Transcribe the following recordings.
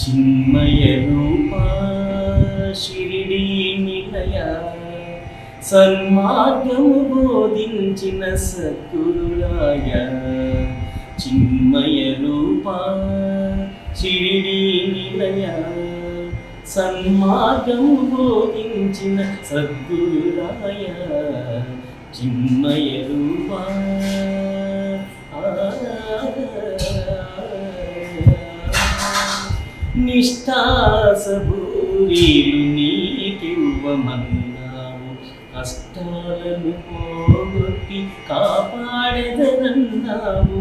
చిన్మయ రూప షిరిడి నిలయ సన్మార్గము బోధించిన సద్గురురాయ చిన్మయ రూప షిరిడి నిలయ సన్మార్గము బోధించిన సద్గురురాయ చిన్మయ రూప నిష్ఠాసభూరీలు నీకివ్వమన్నావు కష్టాలను పోగొట్టి కాపాడెదనన్నావు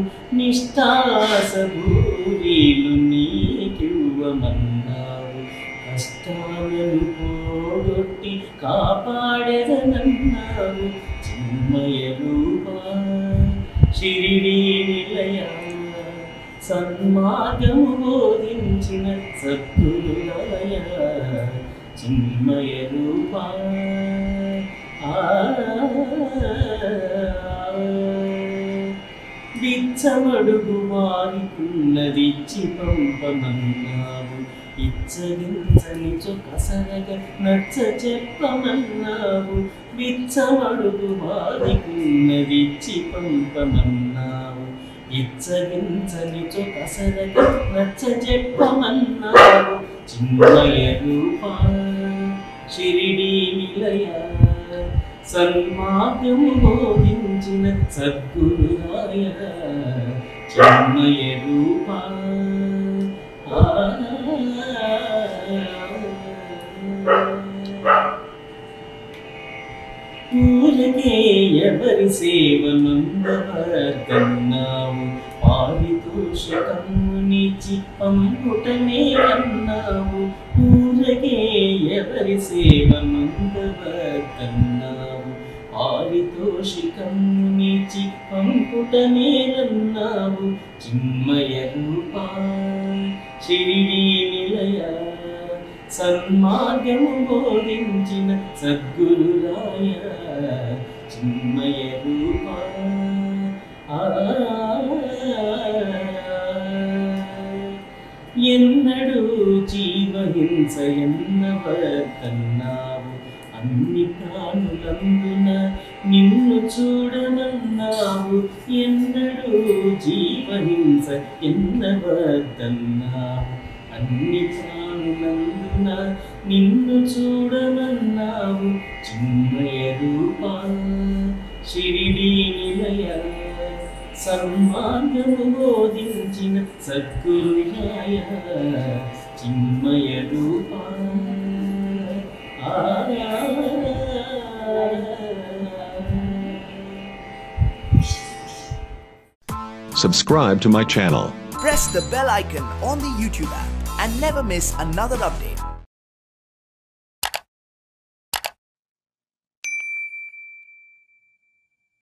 నిష్ఠాసభూరీలు నీకివ్వమన్నావు కష్టాలను పోగొట్టి కాపాడెదనన్నావు చిన్మయ రూపా షిరిడి నిలయ సన్మార్గము బోధించిన సద్గురులయ చిన్మయ రూపా ఆ బిచ్చమడుగు వారికున్నదిచ్చి పంపమన్నావు ఇచ్చగించని కసరగ నచ్చ చెప్పమన్నావు బిచ్చమడుగు వారికున్నదిచ్చి పంపమన్నావు ఇచ్చగించని కసరగ నచ్చ చెప్పమన్నావు చిన్మయ రూపా షిరిడి నిలయ సన్మార్గము బోధించిన సద్గురురాయ చిన్మయ రూపా పూలకే ఎవరి సేవ నందవర్గన్నావు పారితోషకమునిచి పంపుటనే అన్నావు పూలకే ఎవరి సేవ నందవర్గన్నావు పారితోషికమునిచి పంపుటనేరన్నావు చిన్మయ రూపా షిరిడి నిలయ సన్మార్గము బోధించిన సద్గురురాయ చిన్మయ రూపా ఆ ఎన్నడూ జీవహింస ఎన్నవర్తన్నావు అన్ని ప్రాణులందున నిన్ను చూడమన్నావు ఎన్నడూ జీవహింస ఎన్నవర్తన్నావు అన్ని ప్రాణులందున నిన్ను చూడమన్నావు చిన్మయ రూపా షిరిడి నిలయ సన్మార్గము బోధించిన సద్గురునాయ చిన్మయ రూపా Subscribe to my channel. Press the bell icon on the YouTube app and never miss another update.